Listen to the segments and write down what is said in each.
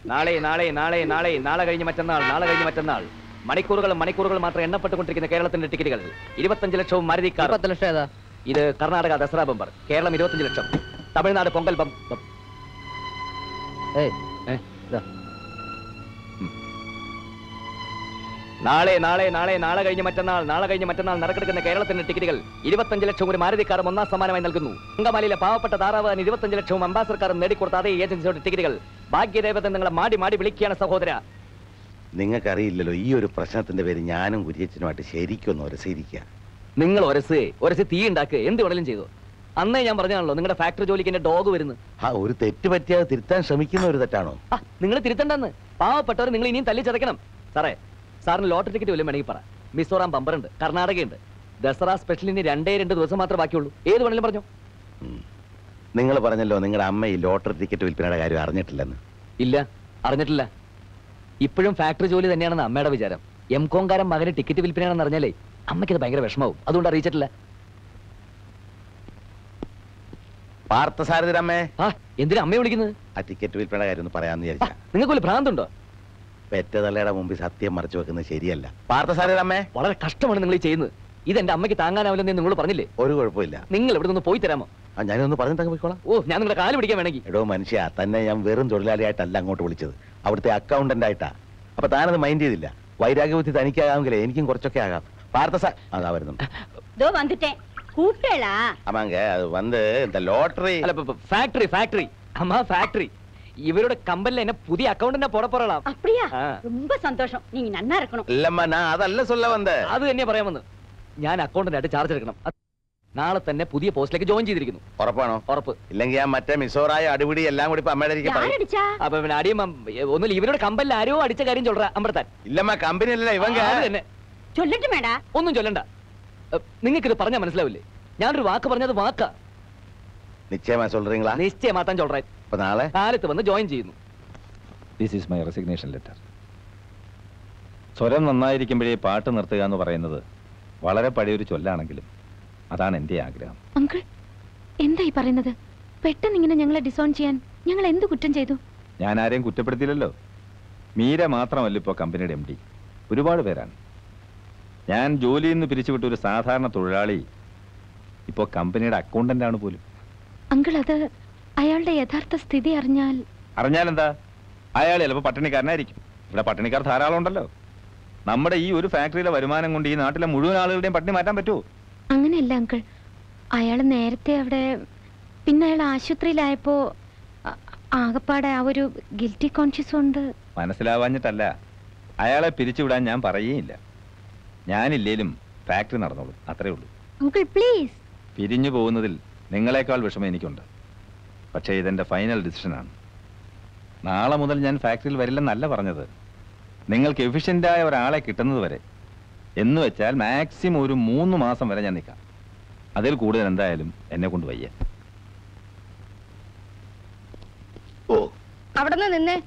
നാളെ നാളെ നാളെ നാളെ നാളെ കഴിഞ്ഞ് മറ്റന്നാൾ നാളെ കഴിഞ്ഞ് മറ്റന്നാൾ മണിക്കൂറുകൾ മണിക്കൂറുകൾ മാത്രം എണ്ണപ്പെട്ടുകൊണ്ടിരിക്കുന്ന കേരളത്തിന്റെ ടിക്കറ്റുകൾ ഇരുപത്തഞ്ച് ലക്ഷവും മാരുതി കാർ പത്ത് ലക്ഷം ഏതാ ഇത് കർണാടക ദസറ ബമ്പർ കേരളം ഇരുപത്തഞ്ച് ലക്ഷം തമിഴ്നാട് പൊങ്കൽ ബം ബം. ഏയ് ഏ? ഇതാ. നാളെ നാളെ നാളെ നാളെ കഴിഞ്ഞ് മറ്റന്നാൾ നാളെ കഴിഞ്ഞ് മറ്റന്നാൾ നറുക്കെടുക്കുന്ന കേരളത്തിന്റെ ടിക്കറ്റുകൾ ഇരുപത്തഞ്ച് ലക്ഷം ഒരു മാരുതി കാറും ഒന്നാം സമ്മാനമായി നൽകുന്നു അങ്കമാലിയിലെ പാവപ്പെട്ട താറാവാൻ ഇരുപത്തഞ്ച് ലക്ഷവും അംബാസഡർ കാറും നേടിക്കൊടുത്ത അതേ ഏജൻസിയുടെ ടിക്കറ്റുകൾ ഭാഗ്യദേവത നിങ്ങളെ മാടി മാടി വിളിക്കുകയാണ് സഹോദര നിങ്ങൾക്കറിയില്ലല്ലോ ഈ ഒരു പ്രശ്നത്തിന്റെ പേര് ഞാനും കുര്യച്ചനുമായിട്ട് ശരിക്കും ഒന്ന് ഉരസിരിക്കുക നിങ്ങൾ ഒരസ് ഒരസ് തീ ഉണ്ടാക്കുക എന്ത് വേണേലും ചെയ്തു അന്നേ ഞാൻ പറഞ്ഞാണല്ലോ നിങ്ങളുടെ ഫാക്ടറി ജോലിക്ക് എന്റെ ഡോഗ് വരുന്നു ആ ഒരു തെറ്റ് പറ്റിയാതെ തിരുത്താൻ ശ്രമിക്കുന്ന ഒരു തെറ്റാണോ ആ നിങ്ങൾ തിരുത്തണ്ടെന്ന് പാവപ്പെട്ടവർ നിങ്ങൾ ഇനിയും തല്ലി ചതയ്ക്കണം സാറേ സാറിന് ലോട്ടറി ടിക്കറ്റ് വല്ലതും വേണമെങ്കിൽ പറ മിസോറാം ബമ്പറുണ്ട് കർണാടകയുണ്ട് ദസറ സ്പെഷ്യലിന് രണ്ടേ രണ്ട് ദിവസം മാത്രമേ ബാക്കിയുള്ളൂ ഏത് വേണേലും പറഞ്ഞോ നിങ്ങൾ പറഞ്ഞല്ലോ നിങ്ങളുടെ അമ്മ ഈ ലോട്ടറി ടിക്കറ്റ് വിൽപ്പനയുടെ കാര്യം അറിഞ്ഞിട്ടില്ലെന്ന് ഇല്ല അറിഞ്ഞിട്ടില്ല ഇപ്പോഴും ഫാക്ടറി ജോലി തന്നെയാണെന്ന് അമ്മയുടെ വിചാരം എം കോങ്കാരൻ മകന് ടിക്കറ്റ് വിൽപ്പനയാണെന്ന് അറിഞ്ഞാലേ അമ്മയ്ക്ക് അത് ഭയങ്കര വിഷമാവും അതുകൊണ്ട് അറിയിച്ചിട്ടില്ല പാർത്ഥസാരഥിരമ്മേ ആ എന്തിനാ അമ്മയെ വിളിക്കുന്നത് ആ ടിക്കറ്റ് വിൽപ്പനയുടെ കാര്യം ഒന്ന് പറയാമെന്ന് ആ, വിചാരിച്ച നിങ്ങൾക്ക് വല്ല ഭ്രാന്തുണ്ടോ പെറ്റതലയുടെ മുമ്പിൽ സത്യം മറച്ചു വെക്കുന്നത് ശരിയല്ല പാർത്ഥസാരഥിരമ്മേ വളരെ കഷ്ടമാണ് നിങ്ങൾ ഈ ചെയ്യുന്നത് ഇത് എന്റെ അമ്മയ്ക്ക് താങ്ങാനാവില്ലെന്ന് നിങ്ങൾ പറഞ്ഞില്ലേ ഒരു കുഴപ്പമില്ല നിങ്ങൾ ഇവിടെ നിന്ന് പോയി തരാമോ ആ ഞാനൊന്ന് പറഞ്ഞു തങ്ങ് പോയിക്കോളാം ഓ ഞാൻ നിങ്ങളുടെ കാല് പിടിക്കാൻ വേണമെങ്കിൽ എടോ മനുഷ്യ തന്നെ ഞാൻ വെറും തൊഴിലാളിയായിട്ടല്ല അങ്ങോട്ട് വിളിച്ചത് അവിടുത്തെ അക്കൗണ്ടന്റ് ആയിട്ടാ അപ്പൊ താനത് മൈൻഡ് ചെയ്തില്ല വൈരാഗ്യബുദ്ധി തനിക്കാകാമെങ്കിലേ എനിക്കും കുറച്ചൊക്കെ ആകാം പാർത്ഥസ അതാ വരുന്നുണ്ട് இதோ வந்துட்டேன் கூப்பிட்டேளா ആമാങ്ക അത് വന്ന് இந்த ലോട്ടറി അല്ല ഫാക്ടറി ഫാക്ടറി അമ്മ ഫാക്ടറി ഇവരുടെ കമ്പനിയിൽ എന്നെ പുതിയ അക്കൗണ്ടിനെ പോട പോറலாம் அப்படியா ஆ. ரொம்ப சந்தோஷம் நீங்க நன்னா இருக்கணும் ഇല്ലമ്മ ഞാൻ അതല്ല சொல்ல വന്ന് അത് തന്നെയാ പറയാൻ വന്ന് ഞാൻ അക്കൗണ്ടിനായിട്ട് ചാർജ് എടുക്കണം അത് നാളെ തന്നെ പുതിയ പോസ്റ്റിലേക്ക് ജോയിൻ ചെയ്തിരിക്കുന്നു ഉറപ്പാണോ ഉറപ്പ് ഇല്ലെങ്കിൽ ഞാൻ മറ്റേ മിസോറായ അടിപിടി എല്ലാം കൂടി ഇപ്പൊ അമ്മയുടെ അരികെ யார் പറയും அடிச்சா അപ്പൊ പിന്നെ അടിയും ഒന്നുമില്ല ഇവരുടെ കമ്പനിയിൽ ആരോ അടിച്ച കാര്യം ചൊല്ലറ അമ്പർത്താൻ ഇല്ലമ്മ കമ്പനി അല്ല ഇവങ്ക അത് തന്നെ சொல்லட்டுமேடா ഒന്നും ചൊല്ലണ്ട നിങ്ങൾക്ക് ഇത് പറഞ്ഞാൽ മനസ്സിലാവില്ലേ ഞാനൊരു വാക്ക് പറഞ്ഞത് വാക്കാ നിശ്ചയമാ சொல்றீங்களா നിശ്ചയമാത്താൻ ചൊല്ലറ അപ്പൊ നാളെ കാലത്ത് വന്ന് ജോയിൻ ചെയ്യുന്നു this is my resignation letter സ്വരം നന്നായിരിക്കുമ്പോഴേ പാട്ട് നിർത്തുക എന്ന് പറയുന്നത് വളരെ പഴയൊരു ചൊല്ലാണെങ്കിലും അതാണ് എൻ്റെ ആഗ്രഹം അങ്കിൾ എന്താ ഈ പറയുന്നത് പെട്ടെന്ന് ഇങ്ങനെ ഞങ്ങളെ ഡിസോൺ ചെയ്യാൻ ഞങ്ങൾ എന്ത് കുറ്റം ചെയ്തു ഞാൻ ആരെയും കുറ്റപ്പെടുത്തിയില്ലല്ലോ മീര മാത്രമല്ല ഇപ്പോൾ കമ്പനിയുടെ എം ഡി ഒരുപാട് പേരാണ് ഞാൻ ജോലിയിൽ നിന്ന് പിരിച്ചുവിട്ട ഒരു സാധാരണ തൊഴിലാളി ഇപ്പോൾ കമ്പനിയുടെ അക്കൗണ്ടന്റ് ആണ് പോലും അങ്കിൾ അത് അയാളുടെ യഥാർത്ഥ സ്ഥിതി അറിഞ്ഞാൽ അറിഞ്ഞാലെന്താ അയാൾ ചിലപ്പോൾ പട്ടിണിക്കാരനായിരിക്കും ഇവിടെ പട്ടിണിക്കാർ ധാരാളം ഉണ്ടല്ലോ നമ്മുടെ ഈ ഒരു ഫാക്ടറിയിലെ വരുമാനം കൊണ്ട് ഈ നാട്ടിലെ മുഴുവൻ ആളുകളുടെയും പട്ടിണി മാറ്റാൻ പറ്റുമോ അങ്ങനെയല്ല അങ്കിൾ അയാൾ നേരത്തെ അവിടെ പിന്നെ അയാൾ ആശുപത്രിയിലായപ്പോ ആ- ആകപ്പാടെ ആ ഒരു ഗിൽറ്റി കോൺഷ്യസ് കൊണ്ട് മനസ്സിലാവാഞ്ഞിട്ടല്ല അയാളെ പിരിച്ചുവിടാൻ ഞാൻ പറയുകയില്ല ഞാനില്ലേലും ഫാക്ടറി നടന്നോളൂ അത്രേ ഉള്ളൂ അങ്കിൾ പ്ലീസ് പിരിഞ്ഞു പോകുന്നതിൽ നിങ്ങളെക്കാൾ വിഷമം എനിക്കുണ്ട് പക്ഷേ ഇതെന്റെ ഫൈനൽ ഡിസിഷനാണ് നാളെ മുതൽ ഞാൻ ഫാക്ടറിയിൽ വരില്ലെന്നല്ല പറഞ്ഞത് നിങ്ങൾക്ക് എഫിഷ്യൻ്റായ ഒരാളെ കിട്ടുന്നത് വരെ എന്ന് വെച്ചാൽ മാക്സിമം ഒരു മൂന്ന് മാസം വരെ ഞാൻ നിൽക്കാം അതിൽ കൂടുതൽ എന്തായാലും എന്നെ കൊണ്ട് വയ്യ ഓ അവിടെ നിന്ന് നിന്നേ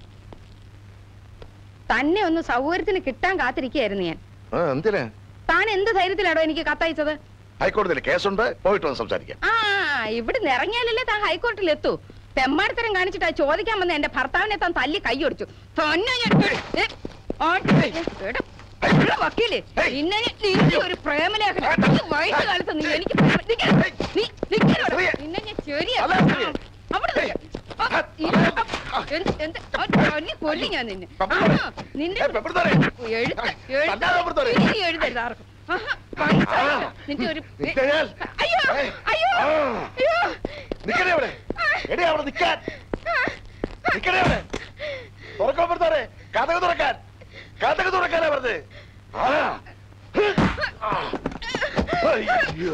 തന്നെ ഒന്ന് സൗകര്യത്തിന് കിട്ടാൻ കാത്തിരിക്കുകയായിരുന്നു ഞാൻ ആ, എന്തിനാ താൻ എന്ത് ധൈര്യത്തിലാടോ എനിക്ക് കത്തയച്ചത് ഹൈക്കോടതിയിൽ കേസുണ്ട് പോയിട്ട് വന്ന് സംസാരിക്കാം ആ ഇവിടെ ഇറങ്ങിയാലല്ലേ താൻ ഹൈക്കോർട്ടിൽ എത്തൂ തെമ്മാടിത്തരം കാണിച്ചിട്ട് അത് ചോദിക്കാൻ വന്ന എന്റെ ഭർത്താവിനെ താൻ തല്ലി കൈയൊടിച്ചു തന്നെ ഞാൻ ഏ, ആ, എടാ, എടാ വക്കീല് നിന്നെ ഞാൻ- നിന്റെ ഒരു പ്രേമലേഖനം ഈ വയസ്സ് കാലത്ത് നീ എനിക്ക് പ്രേമ- നിക്ക്, നീ- നിക്കരുത്. നിന്നെ ഞാൻ ശരിയാ അവിടെ നിക്ക്. ആ, ഈ- ആ, എന്ത് എന്ത് ആ, തല്ലി കൊല്ലി ഞാൻ നിന്നെ ആ, നിന്റെ എഴുത്ത് എഴുത്ത് ഇനി എഴുതരുത് ആർക്കും ആഹാ, പൈസ നിന്റെ ഒരു നിൽക്കാം ഞാൻ. അയ്യോ ഏയ്. അയ്യോ ആ. അയ്യോ നിക്കണേ അവിടെ എടി അവിടെ നിക്കാൻ നിക്കണേ അവിടെ തുറക്കാൻ പറഞ്ഞാറേ കഥക തുറക്കാൻ കഥക തുറക്കാനാ പറഞ്ഞത് ആ. ആ. അയ്യോ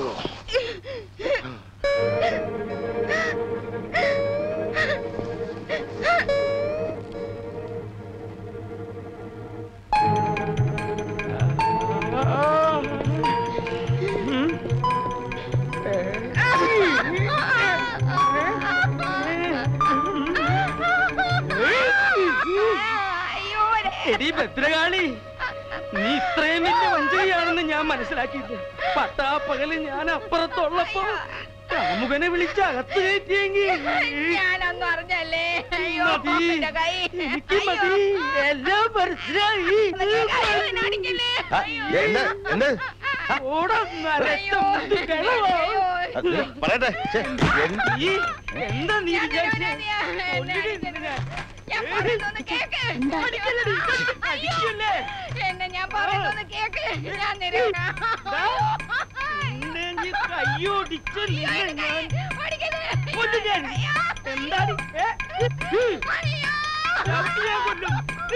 എടീ ഭദ്രകാളി നീ ഇത്രയും വലിയ വഞ്ചകയാണെന്ന് ഞാൻ മനസ്സിലാക്കിയില്ല പട്ടാ പകല് ഞാൻ അപ്പുറത്തുള്ളപ്പോ കാമുകനെ വിളിച്ച് അകത്ത് കയറ്റിയെങ്കിൽ ഞാനൊന്നും അറിഞ്ഞല്ലേ അയ്യോ മതി. എന്റെ കൈ എനിക്ക് മതി എല്ലാം മനസ്സിലായി അയ്യോ, എന്നെ അടിക്കല്ലേ ആ, എന്ത് എന്ത് ഓടാ അയ്യോ നരത്തം കിളവോ അയ്യോ അത് പറയട്ടെ ഛെ, എന്ത്? നീ എന്താ നീ ഞാൻ വിചാരിച്ചേ എന്നെ അടിക്കരുത്. ഞാൻ പറയുന്നൊന്ന് കേക്ക് എന്താ? അയ്യോ. അടിക്കല്ലേ? എന്നെ ഞാൻ പറയുന്നൊന്ന് കേക്ക് ഞാൻ നിരങ്ങാം. നിന്നെ നീ കയ്യോടിച്ച് അയ്യോ, നിന്നെ എന്റെ ഞാൻ കൈ. അടിക്കരുത്. കൊല്ലും ഞാൻ. അയ്യോ. എന്താണ് ഏ? അയ്യോ. ചവിട്ടി ഞാൻ കൊല്ലും.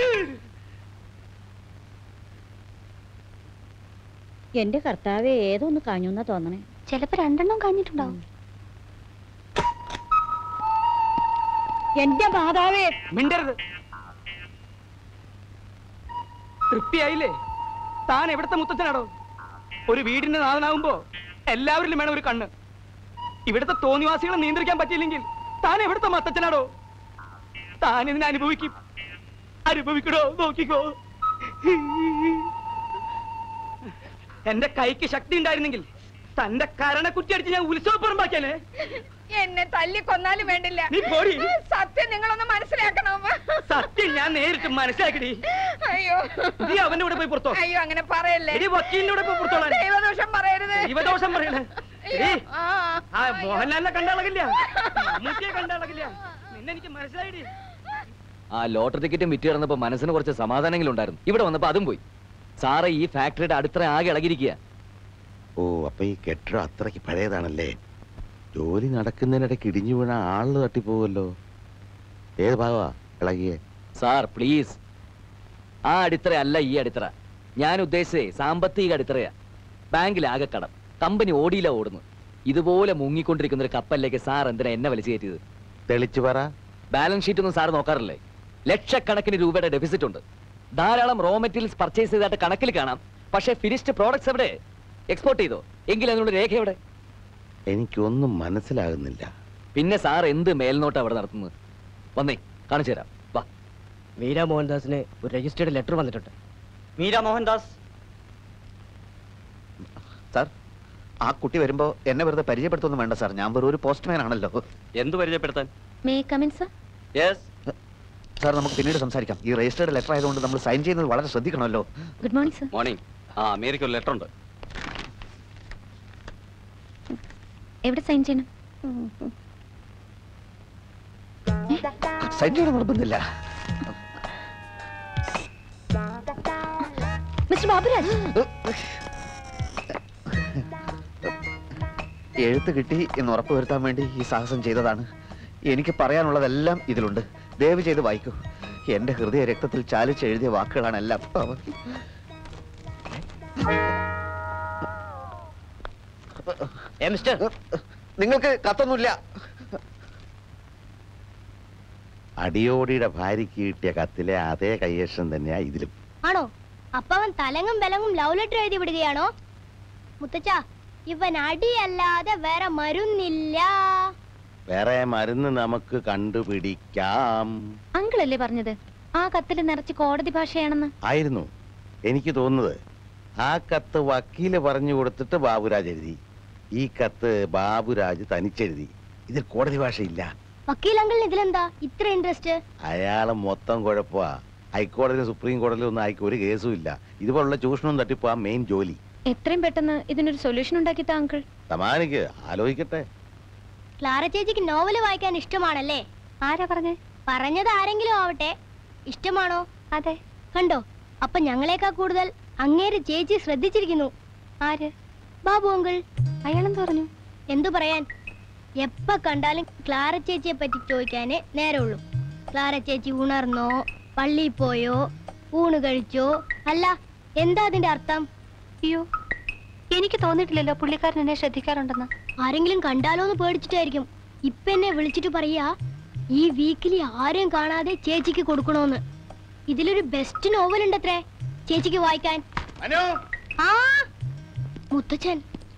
എന്റെ കർത്താവെ ഏതൊന്ന് കാഞ്ഞൂന്നാ തോന്നണേ ചിലപ്പോ രണ്ടെണ്ണം കഴിഞ്ഞിട്ടുണ്ടാവും എന്റെ മാതാവേ മിണ്ടരുത് തൃപ്തിയായില്ലേ താൻ എവിടത്തെ മുത്തച്ഛനാടോ ഒരു വീടിന്റെ നാഥനാവുമ്പോ എല്ലാവരിലും വേണം ഒരു കണ്ണ് ഇവിടുത്തെ തോന്നിവാസികളെ നിയന്ത്രിക്കാൻ പറ്റിയില്ലെങ്കിൽ താൻ എവിടുത്തെ മത്തച്ഛനാടോ താൻ ഇതിനെ അനുഭവിക്കും അനുഭവിക്കണോ നോക്കിക്കോ എന്റെ കൈക്ക് ശക്തി ഉണ്ടായിരുന്നെങ്കിൽ തന്റെ കരണ കുറ്റിയടിച്ച് ഞാൻ ഉത്സവപ്പുറമ്പാക്കിയാലേ എന്നെ തല്ലി കൊന്നാലും വേണ്ടില്ല നീ പോടി. സത്യം നിങ്ങളൊന്ന് മനസ്സിലാക്കണം സത്യം ഞാൻ നേരിട്ട് മനസ്സിലാക്കടി അയ്യോ നീ അവന്റെ കൂടെ പോയി പുറത്തോ അയ്യോ അങ്ങനെ പറയല്ലേ എടി വക്കീലിന്റെ കൂടെ പോയി പുറത്തോളാൻ ദൈവദോഷം പറയരുത് ദൈവദോഷം പറയണേ എടി ആ. ആ മോഹൻലാലിനെ കണ്ടളകില്ല മമ്മൂട്ടിയെ കണ്ടളകില്ല നിന്നെ എനിക്ക് മനസ്സിലായിടി ആ ലോട്ടറി ടിക്കറ്റും വിറ്റ് കിടന്നപ്പോ മനസ്സിന് കുറച്ച് സമാധാനങ്ങളും ഉണ്ടായിരുന്നു ഇവിടെ വന്നപ്പോ അതും പോയി സാറേ ഈ ഫാക്ടറിയുടെ അടുത്ത ആകെ ഇളകിയിരിക്കുക ഓ അപ്പൊ ഈ കെട്ടിടം അത്രയ്ക്ക് പഴയതാണല്ലേ ജോലി നടക്കുന്നതിനിടയ്ക്ക് ഇടിഞ്ഞു വീണ ആള് തട്ടിപ്പോവല്ലോ ഏത് ഭാഗമാ ഇളകിയേ സാർ പ്ലീസ് ആ അടിത്തറ അല്ല ഈ അടിത്തറ ഞാൻ ഉദ്ദേശിച്ചേ സാമ്പത്തിക അടിത്തറയാ ബാങ്കിൽ ആകെ കടം കമ്പനി ഓടിയില്ല ഓടുന്നു ഇതുപോലെ മുങ്ങിക്കൊണ്ടിരിക്കുന്ന ഒരു കപ്പലിലേക്ക് സാർ എന്തിനാ എന്നെ വലിച്ചു കയറ്റിയത് തെളിച്ചു പറ ബാലൻസ് ഷീറ്റ് ഒന്നും സാർ നോക്കാറില്ലേ ലക്ഷക്കണക്കിന് രൂപയുടെ ഡെഫിസിറ്റ് ഉണ്ട് ധാരാളം റോ മെറ്റീരിയൽസ് പർച്ചേസ് ചെയ്തായിട്ട് കണക്കിൽ കാണാം പക്ഷേ ഫിനിഷ്ഡ് പ്രോഡക്ട്സ് എവിടെ എക്സ്പോർട്ട് ചെയ്തോ എങ്കിൽ അതിനുള്ള രേഖ എവിടെ എനിക്കൊന്നും മനസ്സിലാകുന്നില്ല പിന്നെ സാർ എന്ത് മേൽനോട്ടം അവിടെ നടത്തുന്നത് വന്നേ കാണിച്ചു തരാം വാ മീര മോഹൻദാസിന് ഒരു രജിസ്റ്റേർഡ് ലെറ്റർ വന്നിട്ടുണ്ട് മീര മോഹൻദാസ് സാർ ആ കുട്ടി വരുമ്പോ എന്നെ വെറുതെ പരിചയപ്പെടുത്തൊന്നും വേണ്ട സാർ ഞാൻ വെറും ഒരു പോസ്റ്റ്മാൻ ആണല്ലോ എന്ത് പരിചയപ്പെടുത്താൻ may come in sir yes sir നമുക്ക് പിന്നീട് സംസാരിക്കാം ഈ രജിസ്റ്റേർഡ് ലെറ്റർ ആയതുകൊണ്ട് നമ്മൾ സൈൻ ചെയ്യുന്നത് വളരെ ശ്രദ്ധിക്കണമല്ലോ ഗുഡ് മോർണിംഗ് സർ മോർണിംഗ് ആ അമേരിക്ക ഒരു ലെറ്റർ ഉണ്ട് എവിടെ സൈൻ ചെയ്യണം സൈൻ ചെയ്യണം നിർബന്ധമില്ല മിസ്റ്റർ ബാബുരാജ് എഴുത്ത് കിട്ടി എന്ന് ഉറപ്പ് വരുത്താൻ വേണ്ടി ഈ സാഹസം ചെയ്തതാണ് എനിക്ക് പറയാനുള്ളതെല്ലാം ഇതിലുണ്ട് ദയവ് ചെയ്ത് വായിക്കൂ എന്റെ ഹൃദയ രക്തത്തിൽ ചാലിച്ച് എഴുതിയ വാക്കുകളാണ് എല്ലാം ഏ മിസ്റ്റർ നിങ്ങൾക്ക് കത്തൊന്നുമില്ല അടിയോടിയുടെ ഭാര്യയ്ക്ക് കിട്ടിയ കത്തിലെ അതേ കയ്യേഷം തന്നെയാ ഇതിലും ആണോ അപ്പൊ അവൻ തലങ്ങും ബലങ്ങും ലവ് ലെറ്റർ എഴുതി വിടുകയാണോ മുത്തച്ഛ ഇവൻ അടിയല്ലാതെ വേറെ മരുന്നില്ല വേറെ മരുന്ന് നമുക്ക് കണ്ടുപിടിക്കാം അങ്കിൾ അല്ലേ പറഞ്ഞത് ആ കത്തിൽ നിറച്ച് കോടതി ഭാഷയാണെന്ന് ആയിരുന്നു എനിക്ക് തോന്നുന്നത് ആ കത്ത് വക്കീല് പറഞ്ഞു കൊടുത്തിട്ട് ബാബുരാജ് എഴുതി ഈ കത്ത് ബാബുരാജ് തനിച്ചെഴുതി ഇതിൽ കോടതി ഭാഷയില്ല വക്കീൽ അങ്കിളിന് ഇതിലെന്താ ഇത്ര ഇൻട്രസ്റ്റ് അയാള് മൊത്തം കുഴപ്പമാ ഹൈക്കോടതിയിലും സുപ്രീം കോടതിയിലും ഒന്നും അയക്ക് ഒരു കേസും ഇല്ല ഇതുപോലുള്ള ചൂഷണവും തട്ടിപ്പോ ആ മെയിൻ ജോലി എത്രയും പെട്ടെന്ന് ഇതിനൊരു സൊല്യൂഷൻ ഉണ്ടാക്കി താ അങ്കിൾ സമാനിക്ക് ആലോചിക്കട്ടെ ക്ലാര ചേച്ചിക്ക് നോവല് വായിക്കാൻ ഇഷ്ടമാണല്ലേ ആരാ പറഞ്ഞേ പറഞ്ഞത് ആരെങ്കിലും ആവട്ടെ ഇഷ്ടമാണോ അതെ കണ്ടോ അപ്പൊ ഞങ്ങളെക്കാൾ കൂടുതൽ അങ്ങേര് ചേച്ചി ശ്രദ്ധിച്ചിരിക്കുന്നു ആര് ബാബു അങ്കിൾ അയാളെന്ത് പറഞ്ഞു എന്തു പറയാൻ എപ്പ കണ്ടാലും ക്ലാര ചേച്ചിയെ പറ്റി ചോദിക്കാനേ നേരമുള്ളൂ ക്ലാര ചേച്ചി ഉണർന്നോ പള്ളിയിൽ പോയോ ഊണ് കഴിച്ചോ അല്ല എന്താ അതിന്റെ അർത്ഥം അയ്യോ എനിക്ക് തോന്നിയിട്ടില്ലല്ലോ പുള്ളിക്കാരൻ എന്നെ ശ്രദ്ധിക്കാറുണ്ടെന്ന് ആരെങ്കിലും കണ്ടാലോ എന്ന് പേടിച്ചിട്ടായിരിക്കും ഇപ്പൊ എന്നെ വിളിച്ചിട്ട് പറയാ ഈ വീക്കിലി ആരെയും കാണാതെ ചേച്ചിക്ക് കൊടുക്കണോന്ന് ഇതിലൊരു ബെസ്റ്റ് നോവൽ ഉണ്ടത്രേ ചേച്ചിക്ക് വായിക്കാൻ ആ മുത്തച്ഛൻ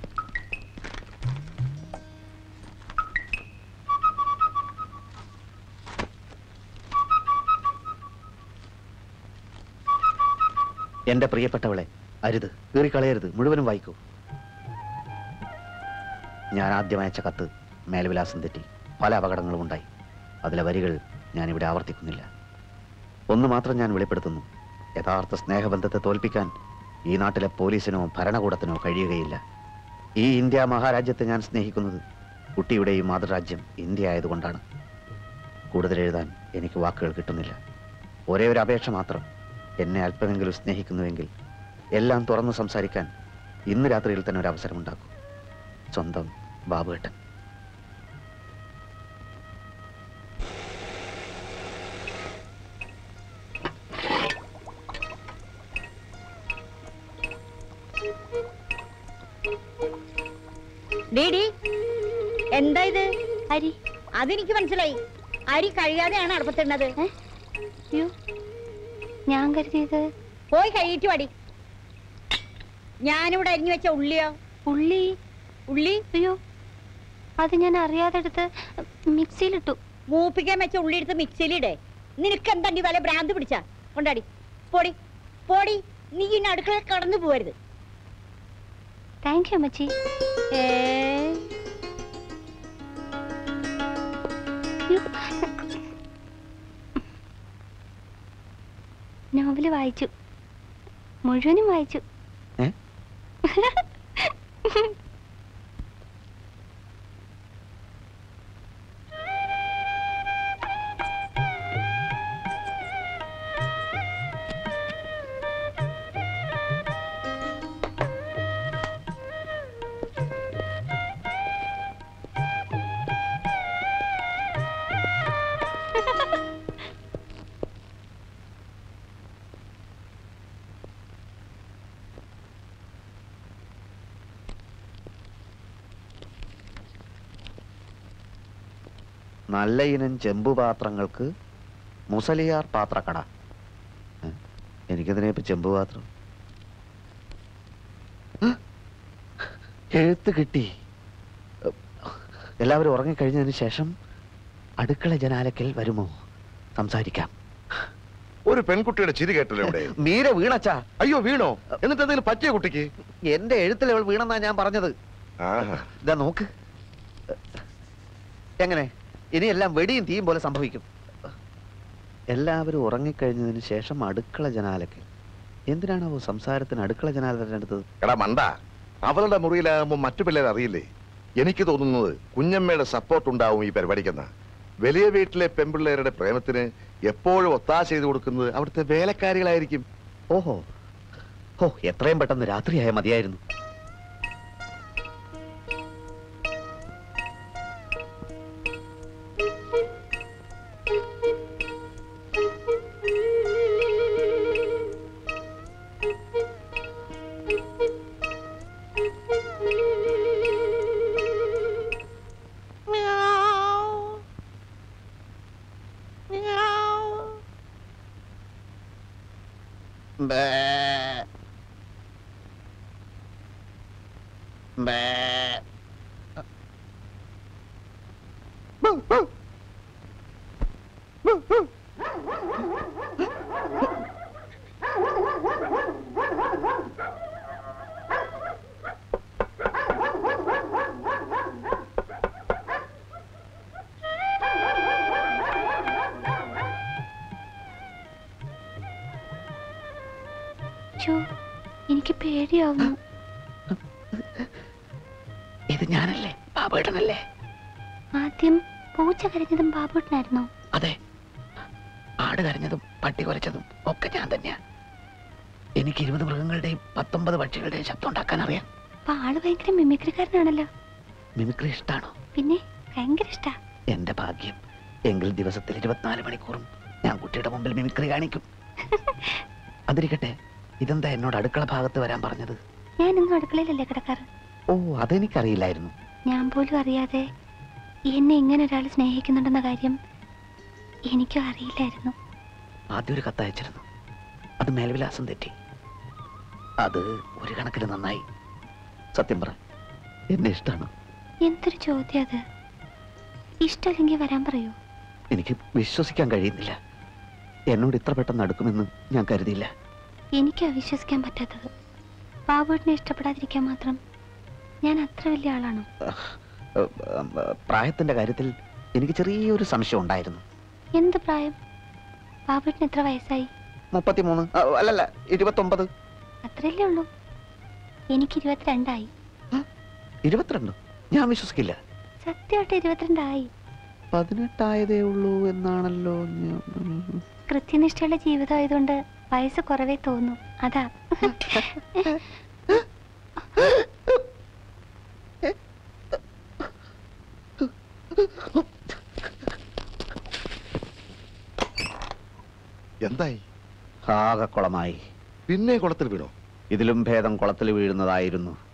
എന്റെ പ്രിയപ്പെട്ടവളെ അരുത് കീറിക്കളയരുത് മുഴുവനും വായിക്കൂ ഞാൻ ആദ്യം അയച്ച കത്ത് മേൽവിലാസം തെറ്റി പല അപകടങ്ങളും ഉണ്ടായി അതിലെ വരികൾ ഞാനിവിടെ ആവർത്തിക്കുന്നില്ല ഒന്ന് മാത്രം ഞാൻ വെളിപ്പെടുത്തുന്നു യഥാർത്ഥ സ്നേഹബന്ധത്തെ തോൽപ്പിക്കാൻ ഈ നാട്ടിലെ പോലീസിനോ ഭരണകൂടത്തിനോ കഴിയുകയില്ല ഈ ഇന്ത്യ മഹാരാജ്യത്തെ ഞാൻ സ്നേഹിക്കുന്നത് കുട്ടിയുടെ ഈ മാതൃരാജ്യം ഇന്ത്യ ആയതുകൊണ്ടാണ് കൂടുതൽ എഴുതാൻ എനിക്ക് വാക്കുകൾ കിട്ടുന്നില്ല ഒരേ ഒരു അപേക്ഷ മാത്രം എന്നെ അല്പമെങ്കിലും സ്നേഹിക്കുന്നുവെങ്കിൽ എല്ലാം തുറന്നു സംസാരിക്കാൻ ഇന്ന് രാത്രിയിൽ തന്നെ ഒരു അവസരം ഉണ്ടാക്കും സ്വന്തം ബാബുവേട്ടൻ ഡീഡി എന്താ ഇത് അരി അതെനിക്ക് മനസ്സിലായി അരി കഴുകാതെയാണ് അടുപ്പത്തിടുന്നത് ഞാൻ കരുതിയത് പോയി കഴിയിട്ട് പാടി ഞാനിവിടെ അരിഞ്ഞു വെച്ച ഉള്ളിയോ ഉള്ളി ഉള്ളി അയ്യോ അത് ഞാൻ അറിയാതെ എടുത്ത് മിക്സിയിലിട്ടു മൂപ്പിക്കാൻ വെച്ച ഉള്ളി എടുത്ത് മിക്സിയിലിടെ നിനക്ക് എന്താ നീ വല്ല ഭ്രാന്ത് പിടിച്ചാ കൊണ്ടാടി പോടി പോടി നീ ഇന്ന് അടുക്കള കടന്നു പോവരുത് താങ്ക് യു അമ്മച്ചി ഏ നോവല് വായിച്ചു മുഴുവനും വായിച്ചു ഏ? നല്ല ഇനം ചെമ്പു പാത്രങ്ങൾക്ക് മുസലിയാർ പാത്രക്കട ഏ? എനിക്കെന്തിനാ ഇപ്പൊ ചെമ്പു പാത്രം ആ! എഴുത്ത് കിട്ടി എല്ലാവരും ഉറങ്ങിക്കഴിഞ്ഞതിന് ശേഷം അടുക്കള ജനാലക്കൽ വരുമോ സംസാരിക്കാം ഒരു പെൺകുട്ടിയുടെ ചിരി കേട്ടല്ലോ ഇവിടെ മീര വീണച്ചാ അയ്യോ വീണോ എന്നിട്ട് എന്തെങ്കിലും പറ്റിയ കുട്ടിക്ക് എന്റെ എഴുത്തിൽ അവൾ വീണെന്നാ ഞാൻ പറഞ്ഞത് ആഹാ ഇതാ നോക്ക് എങ്ങനെ ഇനിയെല്ലാം വെടിയും തീയും പോലെ സംഭവിക്കും എല്ലാവരും ഉറങ്ങിക്കഴിഞ്ഞതിന് ശേഷം അടുക്കള ജനാലയ്ക്ക് എന്തിനാണാവോ സംസാരത്തിന് അടുക്കള ജനാല തിരഞ്ഞെടുത്തത് എടാ മണ്ട അവളുടെ മുറിയിലാകുമ്പോൾ മറ്റു പിള്ളേർ അറിയില്ലേ എനിക്ക് തോന്നുന്നത് കുഞ്ഞമ്മയുടെ സപ്പോർട്ട് ഉണ്ടാവും ഈ പരിപാടിക്കെന്ന വലിയ വീട്ടിലെ പെൺപിള്ളേരുടെ പ്രേമത്തിന് എപ്പോഴും ഒത്താശ ചെയ്തു കൊടുക്കുന്നത് അവിടുത്തെ വേലക്കാരികളായിരിക്കും ഓഹോ ഓ എത്രയും പെട്ടെന്ന് രാത്രിയായ മതിയായിരുന്നു ബേ. ബേ. ചോ എനിക്ക് പേടിയാവുന്നു ഇത് ഞാനല്ലേ ബാബേട്ടനല്ലേ ആദ്യം പൂച്ച കരഞ്ഞതും ബാബുട്ടനായിരുന്നോ അതെ ആട് കരഞ്ഞതും പട്ടി കുരച്ചതും ഒക്കെ ഞാൻ തന്നെയാ എനിക്ക് ഇരുപത് മൃഗങ്ങളുടെയും പത്തൊമ്പത് പക്ഷികളുടെയും ശബ്ദം ഉണ്ടാക്കാൻ അറിയാം അപ്പൊ ആള് ഭയങ്കര മിമിക്രിക്കാരനാണല്ലോ മിമിക്രി ഇഷ്ടാണോ പിന്നെ ഭയങ്കര ഇഷ്ടാ എന്റെ ഭാഗ്യം എങ്കിൽ ദിവസത്തിൽ ഇരുപത്തിനാല് മണിക്കൂറും ഞാൻ കുട്ടിയുടെ മുമ്പിൽ മിമിക്രി കാണിക്കും അതിരിക്കട്ടെ ഇതെന്താ എന്നോട് അടുക്കള ഭാഗത്ത് വരാൻ പറഞ്ഞത് ഞാൻ ഇന്നും അടുക്കളയിലല്ലേ കിടക്കാറ് ഓ അതെനിക്കറിയില്ലായിരുന്നു ഞാൻ പോലും അറിയാതെ എന്നെ ഇങ്ങനെ ഒരാൾ സ്നേഹിക്കുന്നുണ്ടെന്ന കാര്യം എനിക്കും അറിയില്ലായിരുന്നു ആദ്യം ഒരു കത്തയച്ചിരുന്നു അത് മേൽവിലാസം തെറ്റി അത് ഒരു കണക്കിന് നന്നായി സത്യം പറ എന്നെ ഇഷ്ടമാണ് എന്തൊരു ചോദ്യം അത് ഇഷ്ടമല്ലെങ്കിൽ വരാൻ പറയൂ എനിക്ക് വിശ്വസിക്കാൻ കഴിയുന്നില്ല എന്നോട് ഇത്ര പെട്ടെന്ന് അടുക്കുമെന്ന് ഞാൻ കരുതിയില്ല എനിക്കാ വിശ്വസിക്കാൻ പറ്റാത്തത് ബാബുട്ടിനെ ഇഷ്ടപ്പെടാതിരിക്കാൻ മാത്രം ഞാൻ അത്ര വലിയ ആളാണോ ഏഹ്, ഏഹ്, പ്രായത്തിന്റെ കാര്യത്തിൽ എനിക്ക് ചെറിയൊരു സംശയം ഉണ്ടായിരുന്നു എന്ത് പ്രായം ബാബുട്ടിന് എത്ര വയസ്സായി മുപ്പത്തിമൂന്ന് ആ, അല്ലല്ല ഇരുപത്തൊമ്പത് അത്രയല്ലേ ഉള്ളൂ എനിക്ക് ഇരുപത്തിരണ്ടായി ഇരുപത്തിരണ്ട് ഞാൻ വിശ്വസിക്കില്ല സത്യമായിട്ട് ഇരുപത്തിരണ്ടായി പതിനെട്ടായതേ ഉള്ളൂ എന്നാണല്ലോ ഞാൻ- കൃത്യനിഷ്ഠയുള്ള ജീവിതം ആയതുകൊണ്ട് വയസ്സ് കുറവേ തോന്നും അതാ എന്തായി ആകെ കുളമായി പിന്നെ കുളത്തിൽ വീണോ ഇതിലും ഭേദം കുളത്തിൽ വീഴുന്നതായിരുന്നു